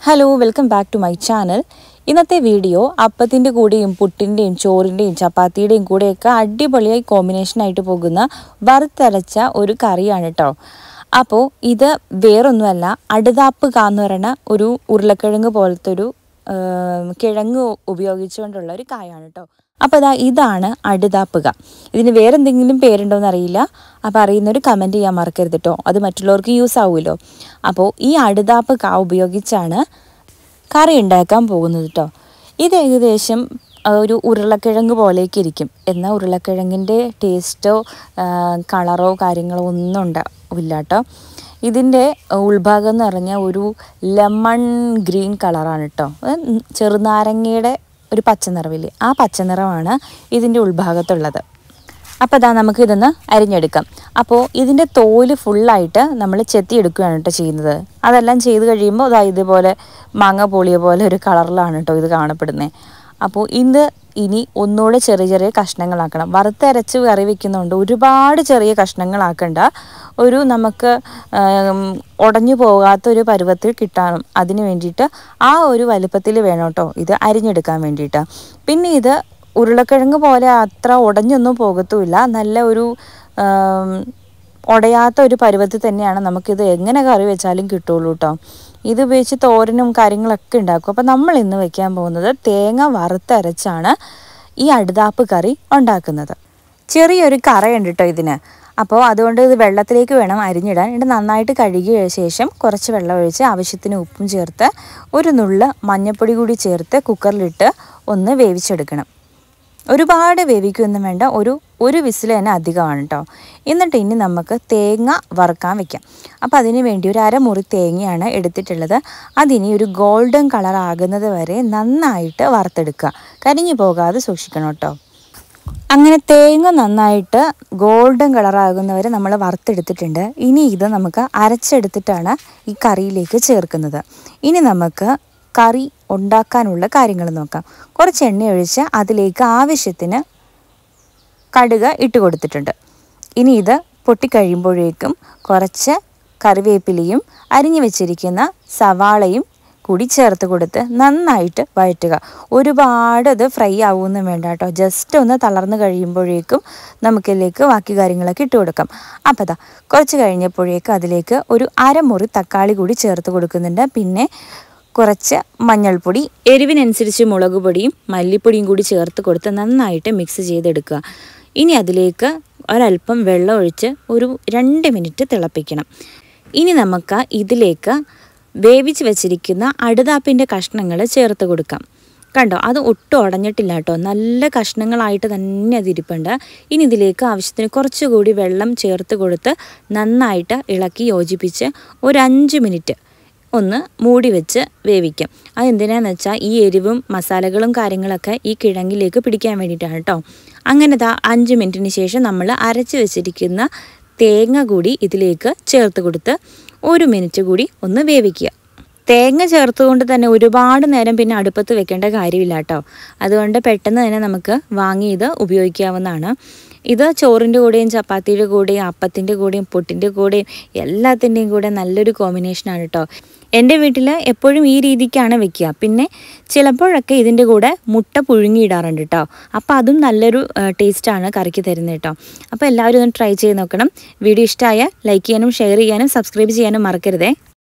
hello welcome back to my channel ഇന്നത്തെ video അപ്പത്തിൻ്റെ കൂടെയും പുട്ടിൻ്റെയും ചോറിൻ്റെയും ചപ്പാത്തിയുടെയും കൂടെയൊക്കെ അടിപൊളിയായി കോമ്പിനേഷനായിട്ട് പോകുന്ന വറുത്തരച്ച ഒരു കറിയാണ് കേട്ടോ അപ്പോൾ ഇത് വേറൊന്നുമല്ല അടുതാപ്പ് കാന്ന് പറയുന്ന ഒരു ഉരുളക്കിഴങ്ങ് പോലത്തെ ഒരു ആ, കിഴങ്ങ് ഉപയോഗിച്ചുകൊണ്ടുള്ള ഒരു കായാണ് കേട്ടോ അപ്പോൾ അതാ ഇതാണ് അടുതാപ്പുക ഇതിന് വേറെ എന്തെങ്കിലും പേരുണ്ടോയെന്ന് അറിയില്ല അപ്പോൾ അറിയുന്നൊരു കമൻറ്റ് ചെയ്യാൻ മറക്കരുത് കേട്ടോ അത് മറ്റുള്ളവർക്ക് യൂസ് ആവുമല്ലോ അപ്പോൾ ഈ അടുതാപ്പ് കാ ഉപയോഗിച്ചാണ് കറി ഉണ്ടാക്കാൻ പോകുന്നത് കേട്ടോ ഇത് ഏകദേശം ആ, ഒരു ഉരുളക്കിഴങ്ങ് പോലെയൊക്കെ ഇരിക്കും എന്നാൽ ഉരുളക്കിഴങ്ങിൻ്റെ ടേസ്റ്റോ ആ, കളറോ കാര്യങ്ങളോ ഒന്നും ഉണ്ടാവില്ല കേട്ടോ ഇതിൻ്റെ ഉൾഭാഗം എന്ന് പറഞ്ഞാൽ ഒരു ലെമൺ ഗ്രീൻ കളറാണ് കേട്ടോ അത് ചെറുനാരങ്ങയുടെ ഒരു പച്ച നിറവില്ലേ ആ പച്ച നിറമാണ് ഇതിൻ്റെ ഉൾഭാഗത്തുള്ളത് അപ്പോൾ അതാ നമുക്ക് ഇതൊന്ന് അരിഞ്ഞെടുക്കാം അപ്പോൾ ഇതിൻ്റെ തോല് ഫുള്ളായിട്ട് നമ്മൾ ചെത്തിയെടുക്കുകയാണ് കേട്ടോ ചെയ്യുന്നത് അതെല്ലാം ചെയ്ത് കഴിയുമ്പോൾ അതാ ഇതുപോലെ മാങ്ങ പൊളിയ പോലെ ഒരു കളറിലാണ് കേട്ടോ ഇത് കാണപ്പെടുന്നത് അപ്പോൾ ഇത് ഇനി ഒന്നുകൂടെ ചെറിയ ചെറിയ കഷ്ണങ്ങളാക്കണം വറുത്തരച്ച് കറി വെക്കുന്നതുകൊണ്ട് ഒരുപാട് ചെറിയ കഷ്ണങ്ങളാക്കണ്ട ഒരു നമുക്ക് ആം, ഉടഞ്ഞു പോകാത്ത ഒരു പരുവത്തിൽ കിട്ടാനും അതിന് വേണ്ടിയിട്ട് ആ ഒരു വലുപ്പത്തിൽ വേണം കേട്ടോ ഇത് അരിഞ്ഞെടുക്കാൻ വേണ്ടിയിട്ട് പിന്നെ ഇത് ഉരുളക്കിഴങ്ങ് പോലെ അത്ര ഉടഞ്ഞൊന്നും പോകത്തുമില്ല നല്ല ഒരു ആം, ഉടയാത്ത ഒരു പരുവത്തിൽ തന്നെയാണ് നമുക്കിത് എങ്ങനെ കറി വെച്ചാലും കിട്ടുള്ളൂ കേട്ടോ ഇത് ഉപയോഗിച്ച് തോരനും കാര്യങ്ങളൊക്കെ ഉണ്ടാക്കും അപ്പോൾ നമ്മൾ ഇന്ന് വെക്കാൻ പോകുന്നത് തേങ്ങ വറുത്തരച്ചാണ് ഈ അടുതാപ്പ് കറി ഉണ്ടാക്കുന്നത് ചെറിയൊരു കറയുണ്ട് കേട്ടോ ഇതിന് അപ്പോൾ അതുകൊണ്ട് ഇത് വെള്ളത്തിലേക്ക് വേണം അരിഞ്ഞിടാൻ എന്നിട്ട് നന്നായിട്ട് കഴുകിയ ശേഷം കുറച്ച് വെള്ളം ഒഴിച്ച് ആവശ്യത്തിന് ഉപ്പും ചേർത്ത് ഒരു നുള്ള് മഞ്ഞൾപ്പൊടി കൂടി ചേർത്ത് കുക്കറിലിട്ട് ഒന്ന് വേവിച്ചെടുക്കണം ഒരുപാട് വേവിക്കൊന്നും വേണ്ട ഒരു ഒരു വിസിൽ തന്നെ അധികമാണ് കേട്ടോ എന്നിട്ട് ഇനി നമുക്ക് തേങ്ങ വറുക്കാൻ വെക്കാം അപ്പോൾ അതിന് വേണ്ടി ഒരു അരമുറി തേങ്ങയാണ് എടുത്തിട്ടുള്ളത് അതിനി ഒരു ഗോൾഡൻ കളർ ആകുന്നത് വരെ നന്നായിട്ട് വറുത്തെടുക്കുക കരിഞ്ഞു പോകാതെ സൂക്ഷിക്കണം കേട്ടോ അങ്ങനെ തേങ്ങ നന്നായിട്ട് ഗോൾഡൻ കളറാകുന്നവരെ നമ്മൾ വറുത്തെടുത്തിട്ടുണ്ട് ഇനി ഇത് നമുക്ക് അരച്ചെടുത്തിട്ടാണ് ഈ കറിയിലേക്ക് ചേർക്കുന്നത് ഇനി നമുക്ക് കറി ഉണ്ടാക്കാനുള്ള കാര്യങ്ങൾ നോക്കാം കുറച്ച് എണ്ണ ഒഴിച്ച് അതിലേക്ക് ആവശ്യത്തിന് കടുക് ഇട്ട് കൊടുത്തിട്ടുണ്ട് ഇനി ഇത് പൊട്ടിക്കഴിയുമ്പോഴേക്കും കുറച്ച് കറിവേപ്പിലയും അരിഞ്ഞു വെച്ചിരിക്കുന്ന സവാളയും കൂടി ചേർത്ത് കൊടുത്ത് നന്നായിട്ട് വഴറ്റുക ഒരുപാട് അത് ഫ്രൈ ആവുമൊന്നും വേണ്ട കേട്ടോ ജസ്റ്റ് ഒന്ന് തളർന്ന് കഴിയുമ്പോഴേക്കും നമുക്കിതിലേക്ക് ബാക്കി കാര്യങ്ങളൊക്കെ ഇട്ട് കൊടുക്കാം അപ്പോൾ അതാ കുറച്ച് കഴിഞ്ഞപ്പോഴേക്കും അതിലേക്ക് ഒരു അരമുറി തക്കാളി കൂടി ചേർത്ത് കൊടുക്കുന്നുണ്ട് പിന്നെ കുറച്ച് മഞ്ഞൾപ്പൊടി എരിവിനനുസരിച്ച് മുളക് പൊടിയും മല്ലിപ്പൊടിയും കൂടി ചേർത്ത് കൊടുത്ത് നന്നായിട്ട് മിക്സ് ചെയ്തെടുക്കുക ഇനി അതിലേക്ക് ഒരല്പം വെള്ളം ഒഴിച്ച് ഒരു രണ്ട് മിനിറ്റ് തിളപ്പിക്കണം ഇനി നമുക്ക് ഇതിലേക്ക് വേവിച്ച് വെച്ചിരിക്കുന്ന അടുതാപ്പിൻ്റെ കഷ്ണങ്ങൾ ചേർത്ത് കൊടുക്കാം കണ്ടോ അത് ഒട്ടും ഉടഞ്ഞിട്ടില്ല കേട്ടോ നല്ല കഷ്ണങ്ങളായിട്ട് തന്നെ അത് ഇരിപ്പുണ്ട് ഇനി ഇതിലേക്ക് ആവശ്യത്തിന് കുറച്ചുകൂടി വെള്ളം ചേർത്ത് കൊടുത്ത് നന്നായിട്ട് ഇളക്കി യോജിപ്പിച്ച് ഒരു അഞ്ച് മിനിറ്റ് ഒന്ന് മൂടി വെച്ച് വേവിക്കാം അതെന്തിനാന്ന് വെച്ചാൽ ഈ എരിവും മസാലകളും കാര്യങ്ങളൊക്കെ ഈ കിഴങ്ങിലേക്ക് പിടിക്കാൻ വേണ്ടിയിട്ടാണ് കേട്ടോ അങ്ങനെ ദാ അഞ്ച് മിനിറ്റിന് ശേഷം നമ്മൾ അരച്ച് വെച്ചിരിക്കുന്ന തേങ്ങ കൂടി ഇതിലേക്ക് ചേർത്ത് കൊടുത്ത് ഒരു മിനിറ്റ് കൂടി ഒന്ന് വേവിക്കുക തേങ്ങ ചേർത്തുകൊണ്ട് തന്നെ ഒരുപാട് നേരം പിന്നെ അടുപ്പത്ത് വെക്കേണ്ട കാര്യമില്ല കേട്ടോ അതുകൊണ്ട് പെട്ടെന്ന് തന്നെ നമുക്ക് വാങ്ങി ഇത് ഉപയോഗിക്കാവുന്നതാണ് ഇത് ചോറിൻ്റെ കൂടെയും ചപ്പാത്തിയുടെ കൂടെയും അപ്പത്തിൻ്റെ കൂടെയും പൊട്ടിൻ്റെ കൂടെയും എല്ലാത്തിൻ്റെയും കൂടെ നല്ലൊരു കോമ്പിനേഷനാണ് കേട്ടോ എൻ്റെ വീട്ടിൽ എപ്പോഴും ഈ രീതിക്കാണ് വെക്കുക പിന്നെ ചിലപ്പോഴൊക്കെ ഇതിൻ്റെ കൂടെ മുട്ട പുഴുങ്ങിയിടാറുണ്ട് കേട്ടോ അപ്പോൾ അതും നല്ലൊരു ടേസ്റ്റാണ് കറിക്ക് തരുന്നത് കേട്ടോ അപ്പോൾ എല്ലാവരും ഒന്ന് ട്രൈ ചെയ്ത് നോക്കണം വീഡിയോ ഇഷ്ടമായ ലൈക്ക് ചെയ്യാനും ഷെയർ ചെയ്യാനും സബ്സ്ക്രൈബ് ചെയ്യാനും മറക്കരുതേ